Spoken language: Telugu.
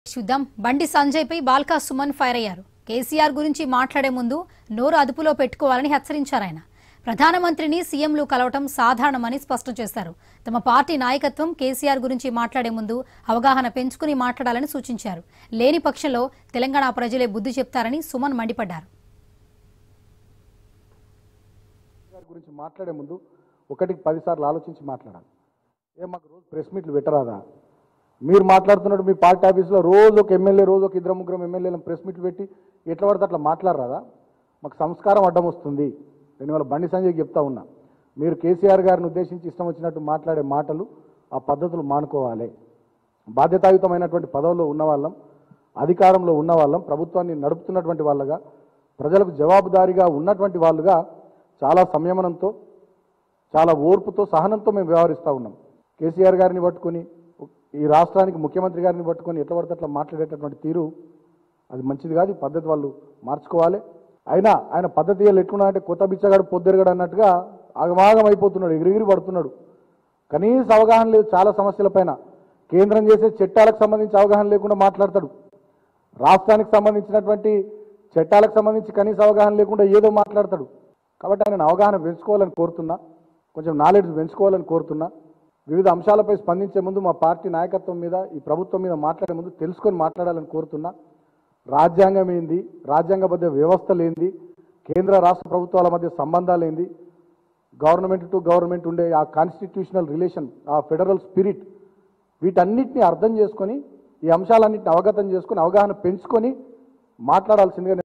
చూద్దాం బండి సంజయ్ పై బాల్కా సుమన్ ఫైర్ అయ్యారు కేసీఆర్ గురించి మాట్లాడే ముందు నోరు అదుపులో పెట్టుకోవాలని హెచ్చరించారు ఆయన ప్రధానమంత్రిని సీఎంలు కలవటం సాధారణమని స్పష్టం చేశారు తమ పార్టీ నాయకత్వం కేసీఆర్ గురించి మాట్లాడే ముందు అవగాహన పెంచుకుని మాట్లాడాలని సూచించారు లేని పక్షంలో తెలంగాణ ప్రజలే బుద్ధి చెప్తారని సుమన్ మండిపడ్డారు గారి గురించి మాట్లాడే ముందు ఒకటికి పదిసార్లు ఆలోచించి మాట్లాడాలి ఏ మాకు రోజు ప్రెస్ మీట్లు పెట్టరాదా మీరు మాట్లాడుతున్నట్టు మీ పార్టీ ఆఫీస్లో రోజు ఒక ఎమ్మెల్యే రోజు ఒక ఇద్దరు ముగ్గురు ఎమ్మెల్యేలను ప్రెస్ మీట్లు పెట్టి ఎట్లా పడితే అట్లా మాట్లాడరాదా మాకు సంస్కారం అడ్డం వస్తుంది నేను ఇవాళ బండి సంజయ్ చెప్తా ఉన్నా మీరు కేసీఆర్ గారిని ఉద్దేశించి ఇష్టం వచ్చినట్టు మాట్లాడే మాటలు ఆ పద్ధతులు మానుకోవాలి బాధ్యతాయుతమైనటువంటి పదవుల్లో ఉన్న వాళ్ళం అధికారంలో ఉన్న వాళ్ళం ప్రభుత్వాన్ని నడుపుతున్నటువంటి వాళ్ళగా ప్రజలకు జవాబుదారీగా ఉన్నటువంటి వాళ్ళుగా చాలా సంయమనంతో చాలా ఓర్పుతో సహనంతో మేము వ్యవహరిస్తూ ఉన్నాం కేసీఆర్ గారిని పట్టుకొని ఈ రాష్ట్రానికి ముఖ్యమంత్రి గారిని పట్టుకొని ఎట్లా పడితే అట్లా మాట్లాడేటటువంటి తీరు అది మంచిది కాదు ఈ పద్ధతి వాళ్ళు మార్చుకోవాలి అయినా ఆయన పద్ధతి ఎట్లున్నా అంటే కొత్త బిచ్చగాడు పొద్దురుగాడు అన్నట్టుగా ఆగమాగం అయిపోతున్నాడు ఎగిరిగిరి పడుతున్నాడు కనీస అవగాహన లేదు చాలా సమస్యలపైన కేంద్రం చేసే చట్టాలకు సంబంధించి అవగాహన లేకుండా మాట్లాడతాడు రాష్ట్రానికి సంబంధించినటువంటి చట్టాలకు సంబంధించి కనీస అవగాహన లేకుండా ఏదో మాట్లాడతాడు కాబట్టి ఆయన అవగాహన పెంచుకోవాలని కోరుతున్నా కొంచెం నాలెడ్జ్ పెంచుకోవాలని కోరుతున్నా వివిధ అంశాలపై స్పందించే ముందు మా పార్టీ నాయకత్వం మీద ఈ ప్రభుత్వం మీద మాట్లాడే ముందు తెలుసుకొని మాట్లాడాలని కోరుతున్నా రాజ్యాంగం ఏంది రాజ్యాంగబద్ధ వ్యవస్థలు ఏంది కేంద్ర రాష్ట్ర ప్రభుత్వాల మధ్య సంబంధాలు ఏంది గవర్నమెంట్ టు గవర్నమెంట్ ఉండే ఆ కాన్స్టిట్యూషనల్ రిలేషన్ ఆ ఫెడరల్ స్పిరిట్ వీటన్నిటిని అర్థం చేసుకొని ఈ అంశాలన్నింటిని అవగతం చేసుకొని అవగాహన పెంచుకొని మాట్లాడాల్సిందిగా